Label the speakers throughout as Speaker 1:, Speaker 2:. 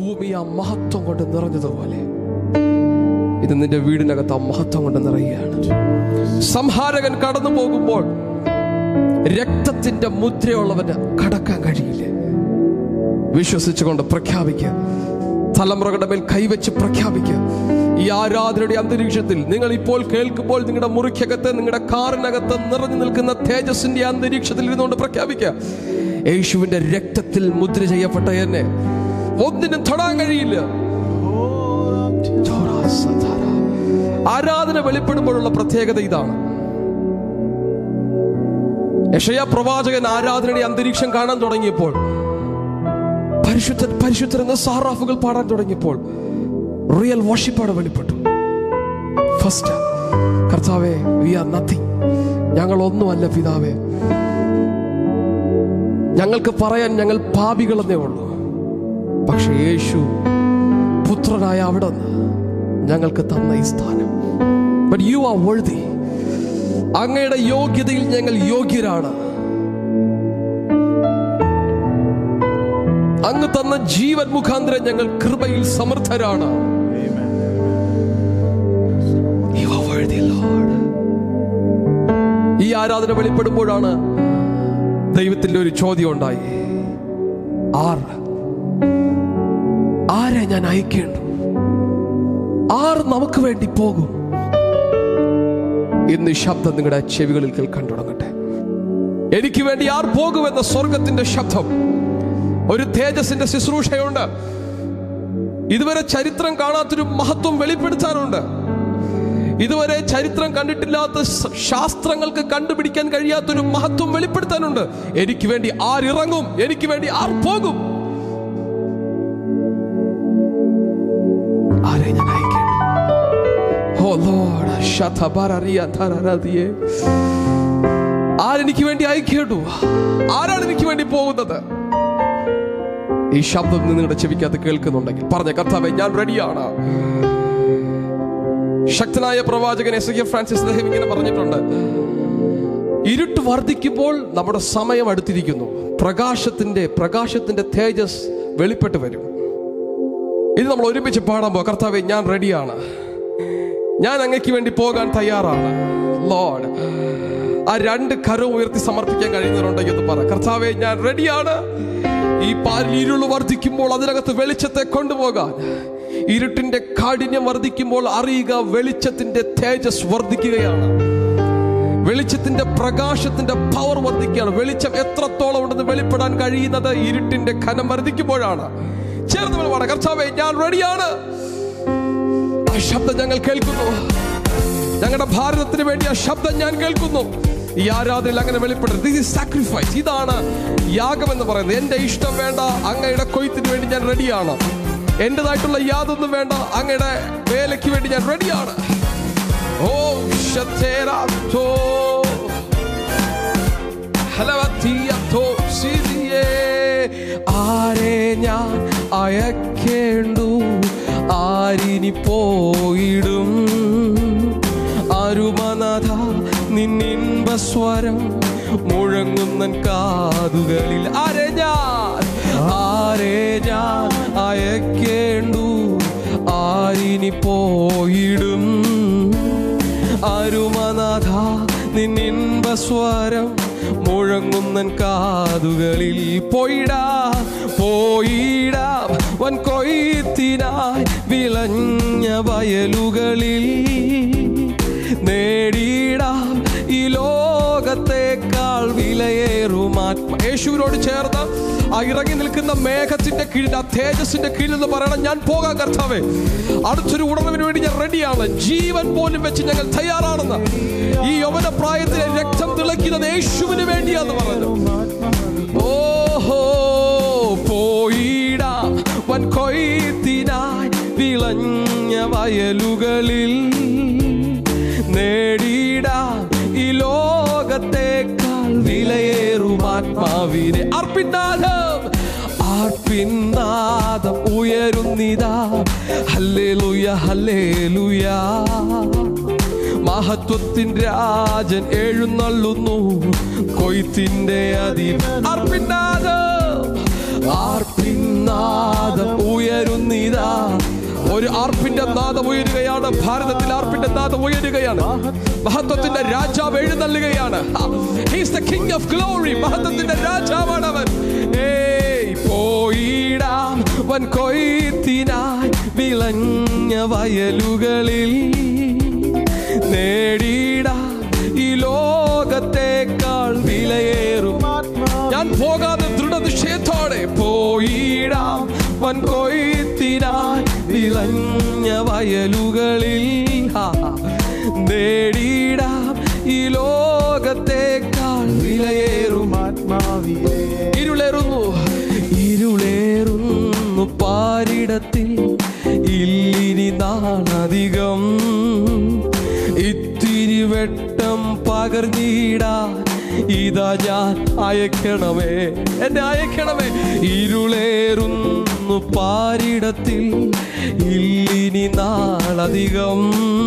Speaker 1: ഭൂമി ആ മഹത്വം കൊണ്ട് നിറഞ്ഞതുപോലെ ഇത് നിന്റെ വീടിനകത്ത് ആ മഹത്വം കൊണ്ട് നിറയുകയാണ് സംഹാരകൻ കടന്നു പോകുമ്പോൾ രക്തത്തിന്റെ മുദ്രയുള്ളവന് കടക്കാൻ കഴിയില്ല വിശ്വസിച്ചുകൊണ്ട് പ്രഖ്യാപിക്കുക തലമുറകളുടെ മേൽ കൈവച്ച് പ്രഖ്യാപിക്കുക ഈ ആരാധനയുടെ അന്തരീക്ഷത്തിൽ നിങ്ങൾ ഇപ്പോൾ കേൾക്കുമ്പോൾ നിങ്ങളുടെ മുറിക്കകത്ത് നിങ്ങളുടെ കാറിനകത്ത് നിറഞ്ഞു നിൽക്കുന്ന തേജസ്സിന്റെ അന്തരീക്ഷത്തിൽ ഇരുന്നുകൊണ്ട് പ്രഖ്യാപിക്കുക യേശുവിന്റെ രക്തത്തിൽ മുദ്ര ചെയ്യപ്പെട്ട എന്നെ ഒന്നിനും തൊടാൻ കഴിയില്ല ചോറാ സധാര. ആരാധന വെളിപ്പെടുമ്പോഴുള്ള പ്രത്യേകത ഇതാണ് യഷയ പ്രവാചകൻ ആരാധനയുടെ അന്തരീക്ഷം കാണാൻ തുടങ്ങിയപ്പോൾ പരിശുദ്ധൻ പരിശുദ്ധൻ എന്ന സാറാഫുകൾ പാടാൻ തുടങ്ങിയപ്പോൾ റിയൽ വർഷിപ്പാട് വെളിപ്പെട്ടു ഫസ്റ്റ് കർത്താവേ വി ആർ നത്തിങ് ഞങ്ങൾ ഒന്നുമല്ല പിതാവേ ഞങ്ങൾക്ക് പറയാൻ ഞങ്ങൾ പാപികളെന്നേ ഉള്ളൂ പക്ഷെ യേശു പുത്രനായ അവിടെ ഞങ്ങൾക്ക് തന്ന ഈ സ്ഥാനം ബട്ട് യു ആർ worthy അങ്ങയുടെ യോഗ്യതയിൽ ഞങ്ങൾ യോഗ്യരാണ് അങ്ങ് തന്ന ജീവൻ മുഖാന്തരം ഞങ്ങൾ കൃപയിൽ സമർത്ഥരാണ് You are worthy, Lord. ഈ ആരാധന വെളിപ്പെടുമ്പോഴാണ് ദൈവത്തിന്റെ ഒരു ചോദ്യം ഉണ്ടായി ആർ ആരെ ഞാൻ അയക്കേണ്ടു ആർ നമുക്ക് വേണ്ടി പോകും ഇന്ന് ഈ ശബ്ദം നിങ്ങളുടെ ചെവികളിൽ കേൾക്കാൻ തുടങ്ങട്ടെ എനിക്ക് വേണ്ടി ആർ പോകുമെന്ന സ്വർഗത്തിന്റെ ശബ്ദം ഒരു തേജസിന്റെ ശുശ്രൂഷയുണ്ട് ഇതുവരെ ചരിത്രം കാണാത്തൊരു മഹത്വം വെളിപ്പെടുത്താനുണ്ട് ഇതുവരെ ചരിത്രം കണ്ടിട്ടില്ലാത്ത സ- ശാസ്ത്രങ്ങൾക്ക് കണ്ടുപിടിക്കാൻ കഴിയാത്തൊരു മഹത്വം വെളിപ്പെടുത്താനുണ്ട് എനിക്ക് വേണ്ടി ആരിറങ്ങും എനിക്ക് വേണ്ടി ആർ പോകും ആരെ ഞാൻ അയക്കേണ്ടു ഓ ലോഡ് ശതബരറിയ ആരെനിക്ക് വേണ്ടി അയക്കേണ്ടു ആരാണ് എനിക്ക് വേണ്ടി പോകുന്നത് ഈ ശബ്ദം നിങ്ങളുടെ ചെവിക്കകത്ത് കേൾക്കുന്നുണ്ടെങ്കിൽ പറഞ്ഞ കർത്താവെ ഞാൻ റെഡിയാണ് ശക്തനായ പ്രവാചകൻ എസ് കെ ഫ്രാൻസിസ് അദ്ദേഹം ഇങ്ങനെ പറഞ്ഞിട്ടുണ്ട് ഇരുട്ട് വർദ്ധിക്കുമ്പോൾ നമ്മുടെ സമയം അടുത്തിരിക്കുന്നു പ്രകാശത്തിന്റെ പ്രകാശത്തിന്റെ തേജസ് വെളിപ്പെട്ട് വരും ഇത് നമ്മൾ ഒരുമിച്ച് പാടാൻ പോകാം കർത്താവെ ഞാൻ റെഡിയാണ് ഞാൻ അങ്ങയ്ക്ക് വേണ്ടി പോകാൻ തയ്യാറാണ് ലോഡ് ആ രണ്ട് കരവും ഉയർത്തി സമർപ്പിക്കാൻ കഴിയുന്നവരുണ്ടെങ്കിൽ ഒന്ന് പറ കർത്താവെ ഞാൻ റെഡിയാണ് ഈ പാലിൽ ഇരുള് വർദ്ധിക്കുമ്പോൾ അതിനകത്ത് വെളിച്ചത്തെ കൊണ്ടുപോകാൻ ഇരുട്ടിന്റെ കാഠിന്യം വർദ്ധിക്കുമ്പോൾ അറിയുക വെളിച്ചത്തിന്റെ തേജസ് വർദ്ധിക്കുകയാണ് വെളിച്ചത്തിന്റെ പ്രകാശത്തിന്റെ പവർ വർദ്ധിക്കുകയാണ് വെളിച്ചം എത്രത്തോളം ഉണ്ടെന്ന് വെളിപ്പെടാൻ കഴിയുന്നത് ഇരുട്ടിന്റെ ഖനം വർദ്ധിക്കുമ്പോഴാണ് ചേർന്ന് നമ്മൾ പാടാം കർത്താവെ ഞാൻ റെഡിയാണ് ആ ശബ്ദം ഞങ്ങൾ കേൾക്കുന്നു ഞങ്ങളുടെ ഭാരതത്തിന് വേണ്ടി ആ ശബ്ദം ഞാൻ കേൾക്കുന്നു ഈ ആരാധനയിൽ അങ്ങനെ വെളിപ്പെടുന്നത് ദിസ് ഇസ് സാക്രിഫൈസ് ഇതാണ് യാഗം എന്ന് പറയുന്നത് എന്റെ ഇഷ്ടം വേണ്ട അങ്ങയുടെ കൊയ്ത്തിന് വേണ്ടി ഞാൻ റെഡിയാണ് എന്റേതായിട്ടുള്ള യാതൊന്നും വേണ്ട അങ്ങയുടെ വേലയ്ക്ക് വേണ്ടി ഞാൻ റെഡിയാണ് ഓ ശതേരാത്തോ ഹലവത്തിയത്തോ സിരിയേ ആരെ ഞാൻ അയക്കേണ്ടു ആരിനി പോയിടും അരുമനഥ നിന്നിൻപ സ്വരം മുഴങ്ങുന്ന കാതുകളിൽ ആരെ ഞാൻ ആരെ ഞാൻ അയക്കേണ്ടു ആരിനി പോയിടും അരുമനാഥ നിന്നിൻപ സ്വരം മുഴങ്ങുന്ന കാതുകളിൽ പോയിടാ പോയിടാ വൻ കൊയ്ത്തിനായി വിളഞ്ഞ വയലുകളിൽ നേടിയിടാം ഈ ലോകത്തെക്കാൾ വിലയേറും ആത്മ യേശുവിനോട് ചേർന്ന് ആ ഇറങ്ങി നിൽക്കുന്ന മേഘത്തിന്റെ കീഴിൽ ആ തേജസിന്റെ കീഴിൽ എന്ന് പറയണം ഞാൻ പോകാൻ കർത്താവേ അടുത്തൊരു ഉടനവിന് വേണ്ടി ഞാൻ റെഡിയാണ് ജീവൻ പോലും വെച്ച് ഞങ്ങൾ തയ്യാറാണെന്ന് ഈ യൗവന പ്രായത്തിലെ രക്തം തിളയ്ക്കുന്നത് യേശുവിന് വേണ്ടിയാന്ന് പറഞ്ഞു ഓഹോ പോയിടാ വൻ കൊയ്ത്തിനായി വിളഞ്ഞ വയലുകളിൽ നേടിയിടാ ഈ ലോകത്തേക്കാൾ വിലയേറും ആത്മാവിനെ അർപ്പിന്നാദം ആർപ്പിന്നാദം ഉയരുന്നിതാ ഹല്ലേലൂയ ഹല്ലേലൂയ മഹത്വത്തിൻ രാജൻ എഴുന്നള്ളുന്നു കൊയ്ത്തിന്റെ അതി അർപ്പിന്നാദം ആർപ്പിന്നാദം ഉയരുന്നിതാ ഒരു ആർപ്പിന്റെ നാദം ഉയരുകയാണ് ഭാരതത്തിൽ ആർപ്പിന്റെ നാദം ഉയരുകയാണ് മഹത്വത്തിന്റെ രാജാവ് എഴുന്നള്ളുകയാണ് he's the king of glory മഹത്വത്തിന്റെ രാജാവാണ് അവൻ ഏയ് പോയിടാം വൻ കൊയ്ത്തിനായി വിളഞ്ഞ വയലുകളിൽ നേടിയിടാം ഈ ലോകത്തേക്കാൾ വിലയേറും ഞാൻ പോകാതെ ദൃഢനിശ്ചയത്തോടെ പോയിടാം വൻ കൊയ്ത്തിനായി വിളഞ്ഞ വയലുകളിൽ ഹാ, നേടിയിടാം ഈ ലോകത്തേക്കാൾ വിലയേറും
Speaker 2: ആത്മാവിലേ
Speaker 1: ഇരുളേറുന്നു ഇരുളേറുന്നു പാരിടത്തിൽ ഇല്ലിനി നാളധികം ഇത്തിരി വെട്ടം പകർന്നിടാൻ ഇതാ ഞാൻ അയക്കണമേ എന്നെ അയക്കണമേ ഇരുളേറുന്നു പാരിടത്തിൽ ഇല്ലിനി നാളധികം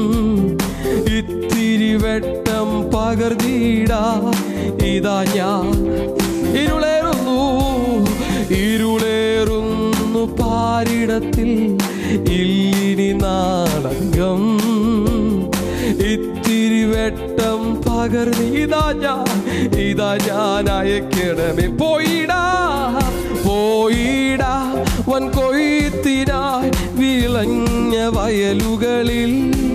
Speaker 1: ഇത്തിരി വെട്ടം പകർന്നിടാ ഇതാ ഞാൻ ഇരുളേറുന്നു ഇരുളേറുന്നു പാരിടത്തിൽ ഇല്ലിനി നാടകം ഇത്തിരി വെട്ടം പകർന്ന് ഇതാ ഞാൻ ഇതാ ഞാൻ അയക്കണമേ പോയിടാ പോയിടാ വൻ കൊയ്ത്തിനായി വിളഞ്ഞ വയലുകളിൽ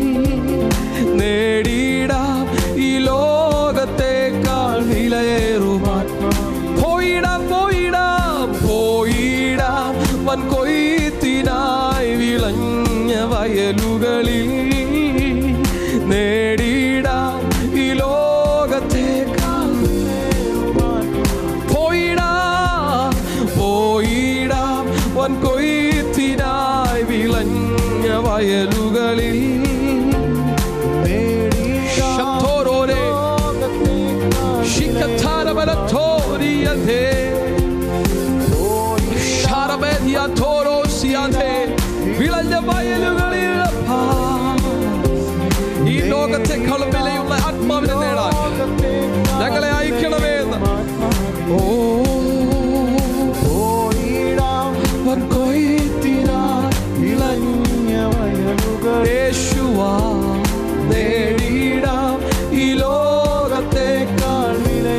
Speaker 1: നേടിയിടാം ഈ ലോകത്തേക്കാൾ വിലയേറുമാൻ പോയിടാം പോയിടാം പോയിടാം വൻ കൊയ്ത്തിനായി വിളഞ്ഞ വയലുകളിൽ നേടിയിടാം ഈ ലോകത്തേക്കാൾ പോയിടാം പോയിടാം വൻ കൊയ്ത്തിനായി വിളഞ്ഞ വയലുകളിൽ ശബ്ദോരോരെ ശിഖത്താരവരത്തോരിയതേ ശാരമേദിയാത്തോരോസിയാതേ വിളഞ്ഞ വയലുകളിൽ അപ്പാ. ഈ ലോകത്തെക്കാളും വിലയുള്ള ആത്മാവിനെ നേടാൻ ഞങ്ങളെ അയക്കണമേ എന്ന് ഓ വൻ കൊയ്ത്തിനായി വിളഞ്ഞ യേശുവാ നേടിയിടാം ഈ ലോകത്തേക്കാൾ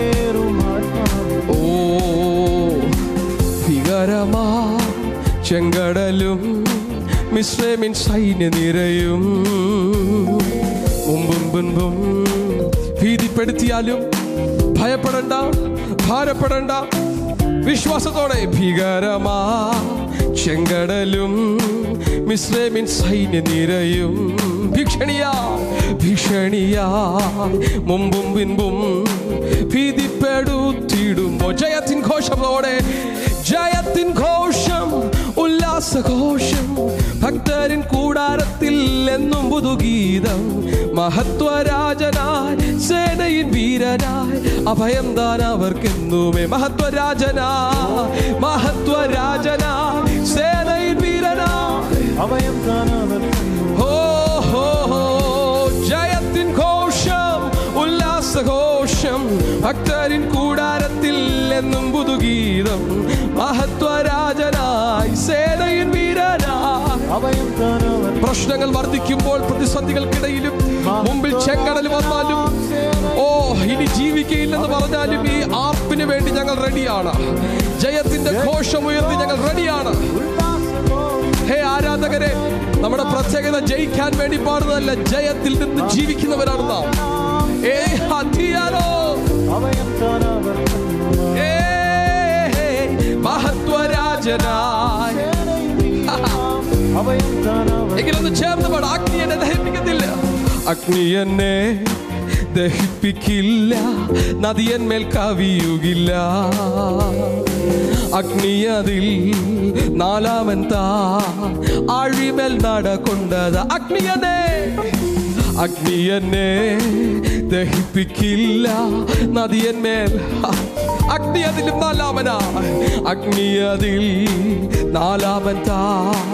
Speaker 1: ഓ ഭീകരമാ ചെങ്കടലും മിശ്രമിൻ സൈന്യ നിരയും മുമ്പും മുൻപും ഭീതിപ്പെടുത്തിയാലും ഭയപ്പെടണ്ട ഭാരപ്പെടണ്ട വിശ്വാസത്തോടെ ഭീകരമാ ചെങ്കടലും മിശ്രമിൻ സൈന്യ നിരയും ഭീഷണിയാ ഭീഷണിയാ മുമ്പും പിൻപും ഭീതിപ്പെടുത്തിയിടുമ്പോ ജയത്തിൻ ഘോഷത്തോടെ ജയത്തിൻ ഘോഷം ഉല്ലാസഘോഷം ഭക്തരിൻ കൂടാരത്തിൽ എന്നും പുതുഗീതം മഹത്വരാജനായി സേനയിൻ വീരനായി അഭയം താൻ അവർക്കെന്നുമേ മഹത്വരാജനായി മഹത്വരാജനായി സേനയിൻ വീരനായി
Speaker 2: അഭയം കാണാതെ
Speaker 1: ഹോ ഹോ ഹോ ജയത്തിൻ ഘോഷം ഉല്ലാസഘോഷം ഭക്തരിൻ കൂടാരത്തിൽ എന്നും പുതുഗീതം മഹത്വരാജനായി സേനയിൻ വീരനായി
Speaker 2: അഭയം കാണാതെ
Speaker 1: പ്രശ്നങ്ങൾ വർദ്ധിക്കുമ്പോൾ പ്രതിസന്ധികൾക്കിടയിലും മുമ്പിൽ ചെങ്കടൽ വന്നാലും ഓ ഇനി ജീവിക്കയില്ലെന്ന് പറഞ്ഞാലും ഈ ആർപ്പിന് വേണ്ടി ഞങ്ങൾ റെഡിയാണ് ജയത്തിന്റെ ഘോഷം ഉയർത്തി ഞങ്ങൾ റെഡിയാണ് ഹേ ആരാധകരെ നമ്മുടെ പ്രത്യേകത ജയിക്കാൻ വേണ്ടി പാടുന്നതല്ല ജയത്തിൽ നിന്ന് ജീവിക്കുന്നവരാണ് നാം ഏ ഹതിയാലോ
Speaker 2: അഭയം കാണാതെ
Speaker 1: ഏ മഹത്വരാജനായ
Speaker 2: അഭയം കാണാതെ
Speaker 1: എങ്കിലൊന്ന് ചേർന്ന് പാടാം അഗ്നി എന്നെ ദഹിപ്പിക്കത്തില്ല അഗ്നി എന്നെ ദഹിപ്പിക്കില്ല നദിയന്മേൽ കവിയുകില്ല അഗ്നി അതിൽ നാലാമൻ താ ആഴിമേൽ നടകൊണ്ടത് അഗ്നി എന്നെ അഗ്നി എന്നെ ദഹിപ്പിക്കില്ല നദിയന്മേൽ ഹ, അഗ്നി അതിലും നാലാമനാ അഗ്നി അതിൽ നാലാമൻ താ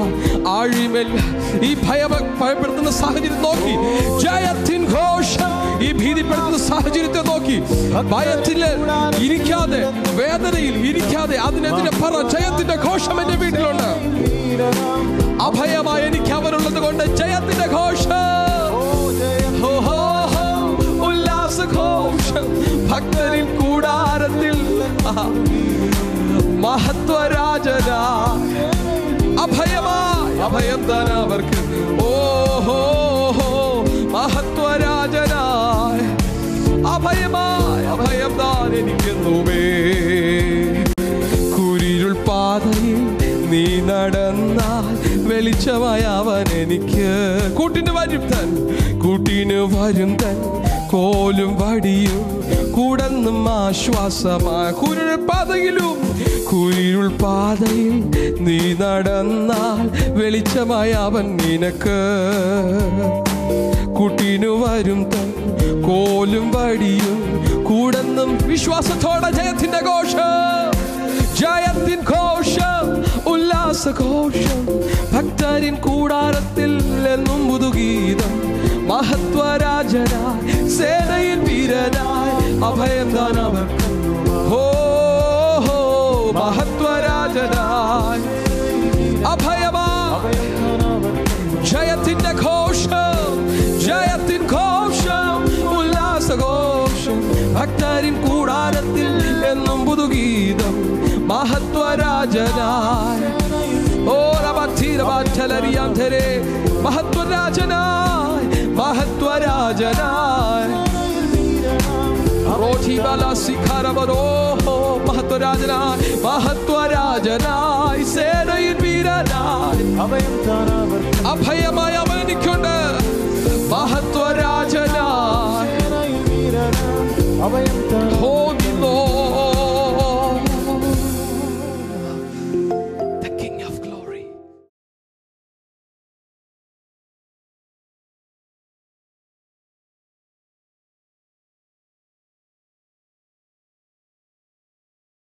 Speaker 1: ആഴിമേൽ ഈ ഭയ ഭയപ്പെടുത്തുന്ന സാഹചര്യം നോക്കി ജയത്തിൻ ഘോഷം ഈ ഭീതിപ്പെടുത്തുന്ന സാഹചര്യത്തെ നോക്കി ഭയത്തിൽ ഇരിക്കാതെ വേദനയിൽ ഇരിക്കാതെ അതിനെതിരെ പറ ജയത്തിന്റെ ഘോഷം എന്റെ വീട്ടിലുണ്ട് അഭയമായി എനിക്ക് അവനുള്ളത് കൊണ്ട് ജയത്തിന്റെ ഘോഷം ഹോ, ഹോ, ഹോ, ഉല്ലാസഘോഷം ഭക്തരിൽ കൂടാരത്തിൽ ആഹാ. മഹത്വരാജന അഭയമായി അഭയം താൻ അവർക്ക് ഓഹോ മഹത്വരാജനായ അഭയമായി അഭയം താൻ എനിക്കെന്നുമേ കുരിരുൾ പാതയിൽ നീ നടന്നാൽ വെളിച്ചമായ അവൻ എനിക്ക് കൂട്ടിന് വരും തൻ കൂട്ടിന് വരും തൻ കോലും വടിയും കൂടന്നും ആശ്വാസമായ കുരിരുൾ പാതയിലും കുരിരുൾ പാതയിൽ നീ നടന്നാൽ വെളിച്ചമായ അവൻ നിനക്ക് കുട്ടിനു വരും തൻ കോലും വടിയും കൂടെന്നും വിശ്വാസത്തോടെ ജയത്തിന്റെ ഘോഷം ജയത്തിൻ ഘോഷം ഉല്ലാസഘോഷം ഭക്തരിൻ കൂടാരത്തിൽ എന്നും പുതുഗീതം മഹത്വരാജനായി സേനയിൽ വീരനായി അഭയം താൻ അവർക്ക് ഹോ ഹോ മഹത്വരാജനായി അഭയമായി ജയത്തിന്റെ ഘോഷം ജയത്തിൻ ഘോഷം ഉല്ലാസഘോഷം ഭക്തരിൻ കൂടാരത്തിൽ എന്നും പുതുഗീതം മഹത്വരാജനായ ഓ റബീരബാറ്റലറിയാന്തരെ മഹത്വരാജനായ മഹത്വരാജനായ റോഷിബലസിഖരവരോ മഹത്വരാജനായ മഹത്വരാജനായ സേനയിൽ വീരനായ
Speaker 2: അഭയം താനവർക്ക്
Speaker 1: അഭയമായ അവൻ എനിക്കുണ്ട് മഹത്വരാജനായ
Speaker 2: വീരനാം അഭയം താൻ
Speaker 1: ഓ